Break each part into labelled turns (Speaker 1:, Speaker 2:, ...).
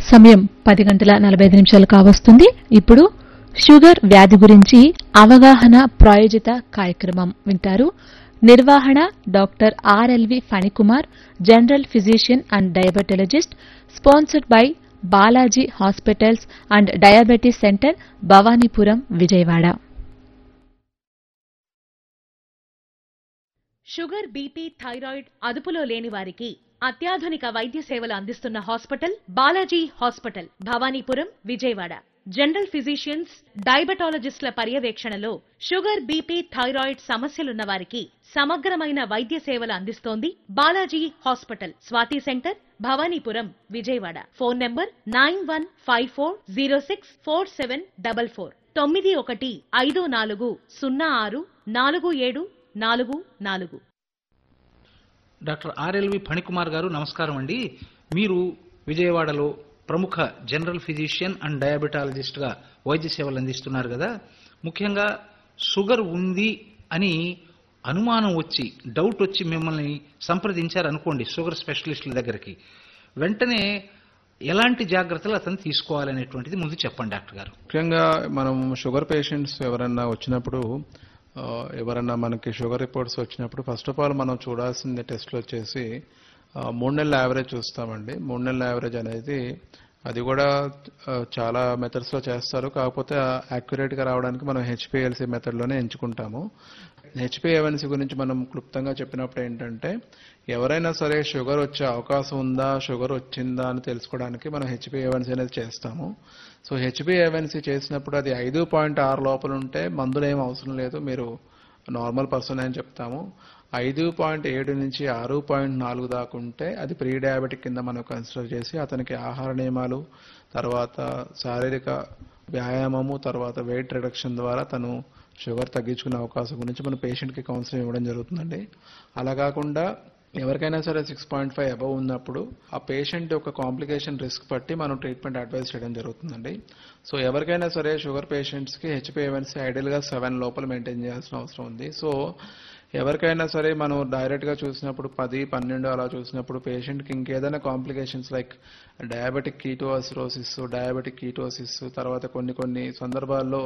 Speaker 1: సమయం పది గంటల నలభై ఐదు నిమిషాలు కావస్తుంది ఇప్పుడు షుగర్ వ్యాధి గురించి అవగాహన ప్రాయోజిత కార్యక్రమం వింటారు నిర్వహణ doctor RLV Phanikumar general physician and diabetologist sponsored by Balaji hospitals and diabetes centre Bhavanipuram Vijayawada
Speaker 2: sugar BP thyroid అదుపులో లేని వారికి అత్యాధునిక వైద్య సేవలు అందిస్తున్న hospital Balaji hospital Bhavanipuram Vijayawada general physicians డయాబెటాలజిస్టుల పర్యవేక్షణలో షుగర్ బీపీ థైరాయిడ్ సమస్యలున్న వారికి సమగ్రమైన వైద్య సేవలు అందిస్తోంది Balaji hospital Swathi centre Bhavanipuram Vijayawada phone number nine one five four zero six four seven double four తొమ్మిది ఒకటి ఐదు నాలుగు సున్నా ఆరు నాలుగు ఏడు నాలుగు నాలుగు
Speaker 3: డాక్టర్ ఆర్ఎల్వి ఫణికుమార్ గారు నమస్కారం అండి మీరు విజయవాడలో ప్రముఖ జనరల్ ఫిజిషియన్ అండ్ డయాబెటాలజిస్ట్గా వైద్య సేవలు అందిస్తున్నారు కదా ముఖ్యంగా షుగర్ ఉంది అని అనుమానం వచ్చి డౌట్ వచ్చి మిమ్మల్ని సంప్రదించారు అనుకోండి షుగర్ స్పెషలిస్టుల దగ్గరికి వెంటనే ఎలాంటి జాగ్రత్తలు అతను తీసుకోవాలనేటువంటిది ముందు చెప్పండి డాక్టర్ గారు
Speaker 4: ముఖ్యంగా మనం షుగర్ పేషెంట్స్ ఎవరన్నా వచ్చినప్పుడు ఆ, ఎవరన్నా మనకి షుగర్ రిపోర్ట్స్ వచ్చినప్పుడు ఫస్ట్ ఆఫ్ ఆల్ మనం చూడాల్సిన టెస్ట్లు వచ్చేసి ఆ, మూడు నెలల యావరేజ్ చూస్తామండి మూడు నెలల యావరేజ్ అనేది అది కూడా ఆ, చాలా మెథడ్స్ లో చేస్తారు కాకపోతే యాక్యురేట్ గా రావడానికి మనం హెచ్పిఎల్సి మెథడ్ లోనే ఎంచుకుంటాము హెచ్పిఏవన్సీ గురించి మనం క్లుప్తంగా చెప్పినప్పుడు ఏంటంటే ఎవరైనా సరే షుగర్ వచ్చే అవకాశం ఉందా షుగర్ వచ్చిందా అని తెలుసుకోవడానికి మనం హెచ్పిఏవన్సీ అనేది చేస్తాము సో హెచ్పిఏవన్సీ చేసినప్పుడు అది ఐదు పాయింట్ ఆరు లోపల ఉంటే మందులు ఏం అవసరం లేదు మీరు నార్మల్ పర్సన్ అని చెప్తాము ఐదు పాయింట్ ఏడు నుంచి ఆరు పాయింట్ నాలుగు దాకా ఉంటే అది ప్రీ డయాబెటిక్ కింద మనం కన్సిడర్ చేసి అతనికి ఆహార నియమాలు తర్వాత శారీరక వ్యాయామము తర్వాత వెయిట్ రిడక్షన్ ద్వారా తను షుగర్ తగ్గించుకునే అవకాశం గురించి మన పేషెంట్కి కౌన్సిలింగ్ ఇవ్వడం జరుగుతుందండి అలా కాకుండా ఎవరికైనా సరే సిక్స్ పాయింట్ ఫైవ్ అబవ్ ఉన్నప్పుడు ఆ పేషెంట్ యొక్క కాంప్లికేషన్ రిస్క్ బట్టి మనం ట్రీట్మెంట్ అడ్వైస్ చేయడం జరుగుతుందండి సో ఎవరికైనా సరే షుగర్ పేషెంట్స్కి హెచ్పిఎవన్సీ ఐడియల్గా సెవెన్ లోపల మెయింటైన్ చేయాల్సిన అవసరం ఉంది సో ఎవరికైనా సరే మనం డైరెక్ట్ గా చూసినప్పుడు పది పన్నెండు అలా చూసినప్పుడు పేషెంట్ కి ఇంకేదైనా complications like diabetic ketoacidosis diabetic ketosis తర్వాత కొన్ని కొన్ని సందర్భాల్లో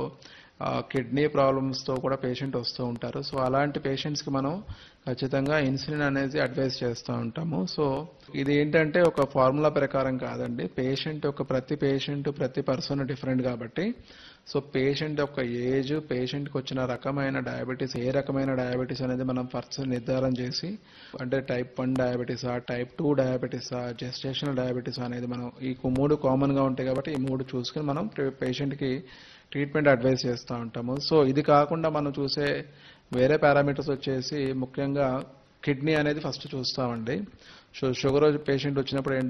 Speaker 4: కిడ్నీ ప్రాబ్లమ్స్ తో కూడా పేషెంట్ వస్తూ ఉంటారు సో అలాంటి పేషెంట్స్ కి మనం ఖచ్చితంగా ఇన్సులిన్ అనేది అడ్వైస్ చేస్తూ ఉంటాము సో ఇది ఏంటంటే ఒక ఫార్ములా ప్రకారం కాదండి పేషెంట్ యొక్క ప్రతి పేషెంట్ ప్రతి పర్సన్ డిఫరెంట్ కాబట్టి సో పేషెంట్ యొక్క ఏజ్ పేషెంట్కి వచ్చిన రకమైన డయాబెటీస్ ఏ రకమైన డయాబెటీస్ అనేది మనం ఫస్ట్ నిర్ధారణ చేసి అంటే టైప్ వన్ డయాబెటీసా టైప్ టూ డయాబెటీసా జెస్టేషనల్ డయాబెటీస్ అనేది మనం ఈ మూడు కామన్ గా ఉంటాయి కాబట్టి ఈ మూడు చూసుకుని మనం పేషెంట్ కి ట్రీట్మెంట్ అడ్వైస్ చేస్తూ ఉంటాము సో ఇది కాకుండా మనం చూసే వేరే పారామీటర్స్ వచ్చేసి ముఖ్యంగా కిడ్నీ అనేది ఫస్ట్ చూస్తామండి సో షుగర్ పేషెంట్ వచ్చినప్పుడు ఏంటి